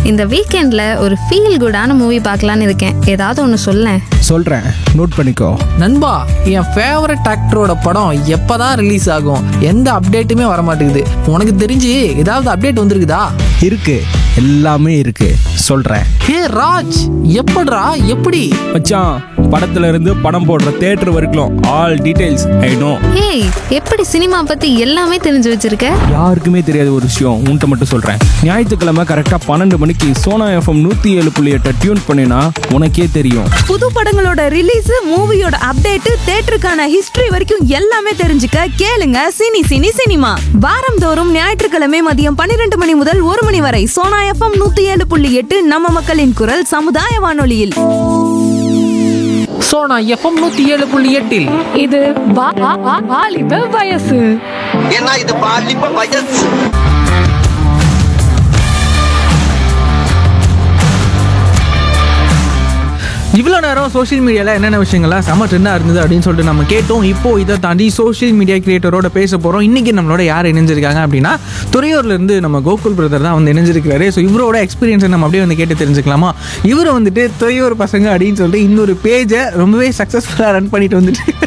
இந்த வீக்கெண்ட்ல ஒரு ஃபீல் குடான மூவி பார்க்கலான்னு இருக்கேன் ஏதாவது ஒன்று சொல்லேன் சொல்கிறேன் நோட் பண்ணிக்கோ நண்பா என் ஃபேவரட் ஆக்டரோட படம் எப்பதான் ரிலீஸ் ஆகும் எந்த அப்டேட்டுமே வர மாட்டேங்குது உனக்கு தெரிஞ்சு ஏதாவது அப்டேட் வந்திருக்குதா இருக்கு எல்லாமே இருக்கு சொல்கிறேன் ஹே ராஜ் எப்படிடா எப்படி மச்சான் படத்துல இருந்து படம் போடுற தேட்டர் வரைக்கும் ஆல் டீடைல்ஸ் ஐ நோ ஏய் எப்படி சினிமா பத்தி எல்லாமே தெரிஞ்சு வச்சிருக்க யாருக்குமே தெரியாத ஒரு விஷயம் உன்கிட்ட மட்டும் சொல்கிறேன் ஞாயிற்றுக்கிழமை கரெக்டாக பன்னெண்டு மணிக்கு சோனா எஃப்எம் நூற்றி ஏழு புள்ளி எட்டை டியூன் பண்ணினா உனக்கே தெரியும் புது படங்களோட ரிலீஸ் மூவியோட அப்டேட் தேட்டருக்கான ஹிஸ்டரி வரைக்கும் எல்லாமே தெரிஞ்சுக்க கேளுங்க சினி சினி சினிமா வாரந்தோறும் ஞாயிற்றுக்கிழமை மதியம் பன்னிரண்டு மணி முதல் ஒரு மணி வரை சோனா எஃப்எம் நூத்தி ஏழு புள்ளி எட்டு நம்ம மக்களின் குரல் சமுதாய வானொலியில் சோனா எஃப்எம் நூத்தி ஏழு புள்ளி எட்டில் இது வா- வா- வா- வாலிப வயசு ஏன்னா இது பாலிப்ப வயசு இவ்வளோ நேரம் சோஷியல் மீடியாவில் என்னென்ன விஷயங்கள்லாம் செம ட்ரெண்டாக இருந்தது அப்படின்னு சொல்லிட்டு நம்ம கேட்டோம் இப்போ இதை தாண்டி சோஷியல் மீடியா கிரியேட்டரோட பேச போகிறோம் இன்றைக்கி நம்மளோட யார் இணைஞ்சிருக்காங்க அப்படின்னா துறையூர்லேருந்து நம்ம கோகுல் பிரதர் தான் வந்து இணைஞ்சிருக்காரு ஸோ இவரோட எக்ஸ்பீரியன்ஸை நம்ம அப்படியே வந்து கேட்டு தெரிஞ்சுக்கலாமா இவர் வந்துட்டு துறையூர் பசங்க அப்படின்னு சொல்லிட்டு இன்னொரு பேஜை ரொம்பவே சக்ஸஸ்ஃபுல்லாக ரன் பண்ணிட்டு வந்துட்டு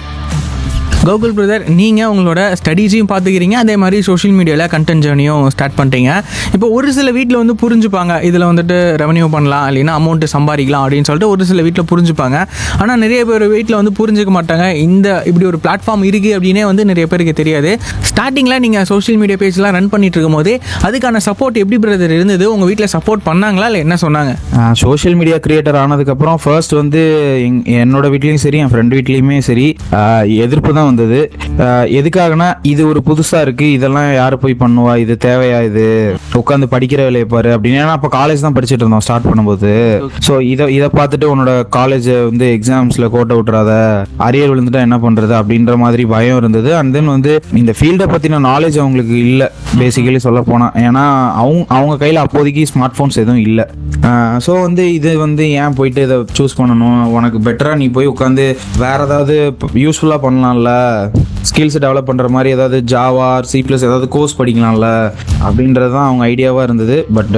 கோகுல் பிரதர் நீங்கள் உங்களோட ஸ்டடீஸையும் பார்த்துக்கிறீங்க அதே மாதிரி சோஷியல் மீடியாவில் கண்டென்ட் ஜேர்னியும் ஸ்டார்ட் பண்ணிட்டீங்க இப்போ ஒரு சில வீட்டில் வந்து புரிஞ்சுப்பாங்க இதில் வந்துட்டு ரெவன்யூ பண்ணலாம் இல்லைன்னா அமௌண்ட்டு சம்பாதிக்கலாம் அப்படின்னு சொல்லிட்டு ஒரு சில வீட்டில் புரிஞ்சுப்பாங்க ஆனால் நிறைய பேர் வீட்டில் வந்து புரிஞ்சுக்க மாட்டாங்க இந்த இப்படி ஒரு பிளாட்ஃபார்ம் இருக்குது அப்படின்னே வந்து நிறைய பேருக்கு தெரியாது ஸ்டார்டிங்கில் நீங்கள் சோஷியல் மீடியா பேஜ்லாம் ரன் பண்ணிட்டு இருக்கும் போதே அதுக்கான சப்போர்ட் எப்படி பிரதர் இருந்தது உங்கள் வீட்டில் சப்போர்ட் பண்ணாங்களா இல்லை என்ன சொன்னாங்க சோஷியல் மீடியா கிரியேட்டர் ஆனதுக்கப்புறம் ஃபர்ஸ்ட் வந்து எங் என்னோட வீட்லேயும் சரி என் ஃப்ரெண்ட் வீட்லேயுமே சரி ஆஹ் எதிர்ப்பு தான் வந்தது ஆஹ் எதுக்காகனா இது ஒரு புதுசாக இருக்குது இதெல்லாம் யார் போய் பண்ணுவா இது தேவையா இது உட்காந்து படிக்கிற வேலையை பாரு அப்படின்னு ஏன்னா அப்போ காலேஜ் தான் படிச்சுட்டு இருந்தோம் ஸ்டார்ட் பண்ணும்போது ஸோ இதை இதை பார்த்துட்டு உன்னோட காலேஜை வந்து எக்ஸாம்ஸில் கோட்டை விட்டுறாத அரியர் விழுந்துட்டா என்ன பண்ணுறது அப்படின்ற மாதிரி பயம் இருந்தது அண்ட் தென் வந்து இந்த ஃபீல்டை பற்றின நாலேஜ் அவங்களுக்கு இல்லை பேசிக்கலி சொல்ல போனால் ஏன்னா அவங்க அவங்க கையில் அப்போதைக்கு ஸ்மார்ட் ஃபோன்ஸ் எதுவும் இல்லை ஸோ வந்து இது வந்து ஏன் போயிட்டு இதை சூஸ் பண்ணணும் உனக்கு பெட்டராக நீ போய் உட்காந்து வேற ஏதாவது யூஸ்ஃபுல்லாக பண்ணலாம்ல ஸ்கில்ஸ் டெவலப் பண்ணுற மாதிரி ஏதாவது ஜாவா சி ப்ளஸ் ஏதாவது கோர்ஸ் படிக்கலாம்ல அப்படின்றது தான் அவங்க ஐடியாவாக இருந்தது பட்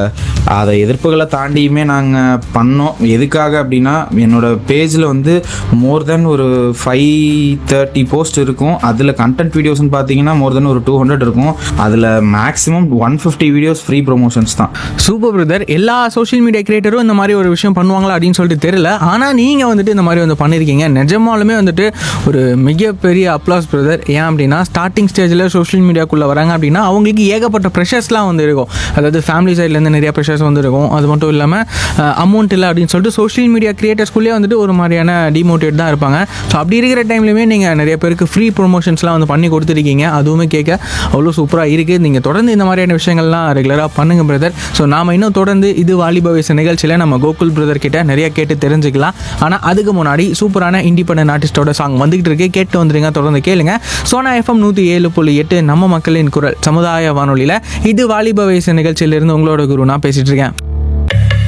அதை எதிர்ப்புகளை தாண்டியுமே நாங்கள் பண்ணோம் எதுக்காக அப்படின்னா என்னோட பேஜில் வந்து மோர் தென் ஒரு ஃபைவ் தேர்ட்டி போஸ்ட் இருக்கும் அதில் கண்டென்ட் வீடியோஸ்னு பார்த்தீங்கன்னா மோர் தென் ஒரு டூ ஹண்ட்ரட் இருக்கும் அதில் maximum one fifty videos free promotions தான் சூப்பர் பிரதர் எல்லா சோஷியல் மீடியா கிரியேட்டரும் இந்த மாதிரி ஒரு விஷயம் பண்ணுவாங்களா அப்படின்னு சொல்லிட்டு தெரியல ஆனால் நீங்கள் வந்துட்டு இந்த மாதிரி வந்து பண்ணியிருக்கீங்க நிஜமாலுமே வந்துட்டு ஒரு மிகப்பெரிய அப்ளாஸ் பிரதர் ஏன் அப்படின்னா ஸ்டார்டிங் ஸ்டேஜில் சோஷியல் மீடியாக்குள்ளே வராங்க அப்படின்னா அவங்களுக்கு ஏகப்பட்ட ப்ரெஷர்ஸ்லாம் வந்து இருக்கும் அதாவது ஃபேமிலி சைட்லேருந்து நிறைய ப்ரெஷர்ஸ் வந்து இருக்கும் அது மட்டும் இல்லாமல் அமௌண்ட் இல்லை அப்படின்னு சொல்லிட்டு சோஷியல் மீடியா கிரியேட்டர்ஸ்குள்ளேயே வந்துட்டு ஒரு மாதிரியான டிமோட்டிவேட் தான் இருப்பாங்க ஸோ அப்படி இருக்கிற டைம்லையுமே நீங்கள் நிறைய பேருக்கு ஃப்ரீ ப்ரொமோஷன்ஸ்லாம் வந்து பண்ணி கொடுத்துருக்கீங்க அதுவுமே கேட்க அவ்வளோ சூப்பராக இருக்குது நீங்கள் தொடர்ந்து இந்த மாதிரியான விஷயங்கள்லாம் ரெகுலராக பண்ணுங்க பிரதர் ஸோ நாம இன்னும் தொடர்ந்து இது வாலிப வயசு நிகழ்ச்சியில் நம்ம கோகுல் பிரதர் கிட்ட நிறைய கேட்டு தெரிஞ்சுக்கலாம் ஆனால் அதுக்கு முன்னாடி சூப்பரான இண்டிபெண்டன்ட் ஆர்டிஸ்டோட சாங் வந்துகிட்டு இருக்கு கேட்டு வந்துருங்க தொடர்ந்து கேளுங்க சோனா எஃப்எம் நூற்றி ஏழு புள்ளி எட்டு நம்ம மக்களின் குரல் சமுதாய வானொலியில் இது வாலிப வயசு நிகழ்ச்சியிலிருந்து உங்களோட குரு நான் பேசிட்டு இருக்கேன்